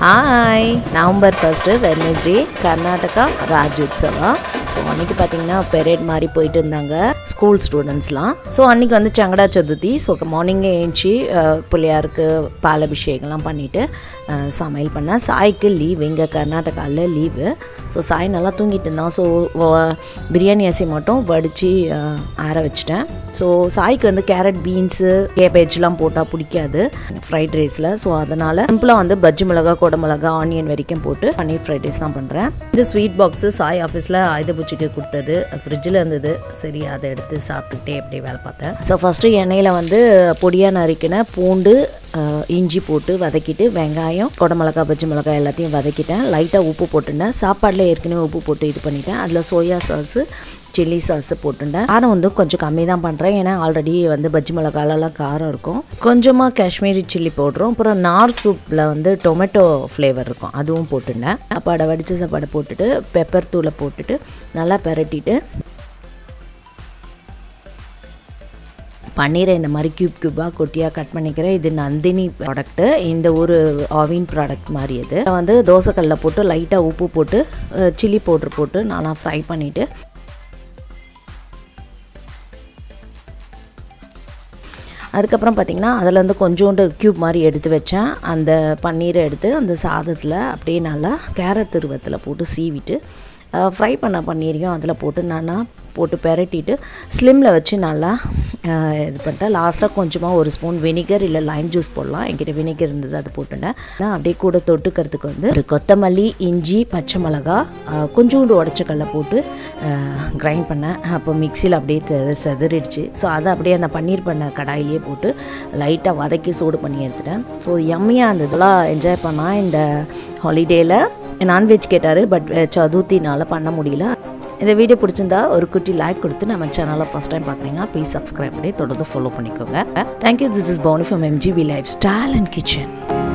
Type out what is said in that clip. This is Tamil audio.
hi November first Wednesday Karnataka Rajyotsava so அன்றைக்கி பார்த்தீங்கன்னா பெரேட் மாதிரி போயிட்டு இருந்தாங்க ஸ்கூல் ஸ்டூடெண்ட்ஸ்லாம் ஸோ அன்றைக்கி வந்து சங்கடா சதுர்த்தி ஸோ மார்னிங்கே ஏஞ்சி அஹ், பிள்ளையாருக்கு பாலபிஷேகம்லாம் பண்ணிவிட்டு சமையல் பண்ணேன் சாய்க்கு லீவ் இங்கே கர்நாடகாவில் லீவு ஸோ சாய் நல்லா தூங்கிட்டு இருந்தான் ஸோ பிரியாணி அரிசி மட்டும் வடித்து ஆற வச்சிட்டேன் ஸோ சாய்க்கு வந்து கேரட் பீன்ஸு கேபேஜ்லாம் போட்டால் பிடிக்காது ஃப்ரைட் ரைஸில் ஸோ அதனால் சிம்பிளாக வந்து பஜ்ஜி மிளகா கொடை மிளகா ஆனியன் வரைக்கும் போட்டு பன்னீர் ஃப்ரைட் ரைஸ் தான் பண்ணுறேன் இந்த ஸ்வீட் பாக்ஸு சாய் ஆஃபீஸில் ஆயுதபூச்சிக்கு கொடுத்தது ஃப்ரிட்ஜில் இருந்தது சரி அதை எடுத்து சாப்பிட்டுக்கிட்டே அப்படியே வேலை பார்த்தேன் ஸோ ஃபஸ்ட்டு எண்ணெயில் வந்து பொடியாக நறுக்கின பூண்டு அஹ், இஞ்சி போட்டு வதக்கிட்டு வெங்காயம் கொடை மிளகா பஜ்ஜி மிளகா எல்லாத்தையும் வதக்கிட்டேன் லைட்டாக உப்பு போட்டுட்டேன் சாப்பாடில் ஏற்கனவே உப்பு போட்டு இது பண்ணிட்டேன் அதில் சோயா சாஸு சில்லி சாஸ் போட்டுட்டேன் காரம் வந்து கொஞ்சம் கம்மி தான் பண்ணுறேன் ஏன்னா ஆல்ரெடி வந்து பஜ்ஜி மிளகாலெல்லாம் காரம் இருக்கும் கொஞ்சமாக காஷ்மீரி சில்லி போடுறோம் அப்புறம் நார் சூப்பில் வந்து டொமேட்டோ ஃப்ளேவர் இருக்கும் அதுவும் போட்டுட்டேன் சாப்பாடை வடித்த சாப்பாடை போட்டுட்டு பெப்பர் தூளை போட்டுட்டு நல்லா பெரட்டிட்டு பன்னீரை இந்த மாதிரி க்யூப் க்யூபாக குட்டியாக கட் பண்ணிக்கிறேன் இது நந்தினி ப்ராடக்ட்டு இந்த ஒரு ஆவின் ப்ராடக்ட் மாதிரி இது இதை வந்து தோசைக்கல்ல போட்டு லைட்டாக உப்பு போட்டு சில்லி பவுட்ரு போட்டு நல்லா ஃப்ரை பண்ணிவிட்டு அதுக்கப்புறம் பார்த்திங்கன்னா அதில் வந்து கொஞ்சோண்டு க்யூப் மாதிரி எடுத்து வச்சேன் அந்த பன்னீரை எடுத்து அந்த சாதத்தில் அப்படியே நல்லா கேரட் துருவத்தில் போட்டு சீவிட்டு ஃப்ரை பண்ண பன்னீரையும் அதில் போட்டு நல்லா போட்டு பெரட்டிட்டு ஸ்லிம்மில் வச்சு நல்லா அஹ், இது பண்ணிட்டேன் லாஸ்ட்டாக கொஞ்சமாக ஒரு ஸ்பூன் வினிகர் இல்லை லைம் ஜூஸ் போடலாம் என்கிட்ட வினிகர் இருந்தது அது போட்டுட்டேன் நான் அப்படியே கூட தொட்டுக்கிறதுக்கு வந்து ஒரு கொத்தமல்லி இஞ்சி பச்சை மிளகா அஹ், கொஞ்சோண்டு உடச்சக்கல்ல போட்டு கிரைண்ட் பண்ணேன் அப்போ மிக்சியில் அப்படியே தெ- செதறிடுச்சு ஸோ அதை அப்படியே அந்த பன்னீர் பண்ண கடாயிலேயே போட்டு லைட்டாக வதக்கி சூடு பண்ணி எடுத்துட்டேன் ஸோ எம்மியாக இருந்ததெல்லாம் என்ஜாய் பண்ணால் இந்த ஹாலிடேயில் நான்வெஜ் கேட்டார் பட் சதுர்த்தினால பண்ண முடியல இந்த வீடியோ பிடிச்சிருந்தா ஒரு குட்டி லைக் கொடுத்து நம்ம சேனலை ஃபஸ்ட் டைம் பார்க்குறீங்கன்னா ப்ளீஸ் சப்ஸ்கிரைப் பண்ணி தொடர்ந்து ஃபாலோ பண்ணிக்கோங்க thank you this is Bowni from MGB lifestyle and kitchen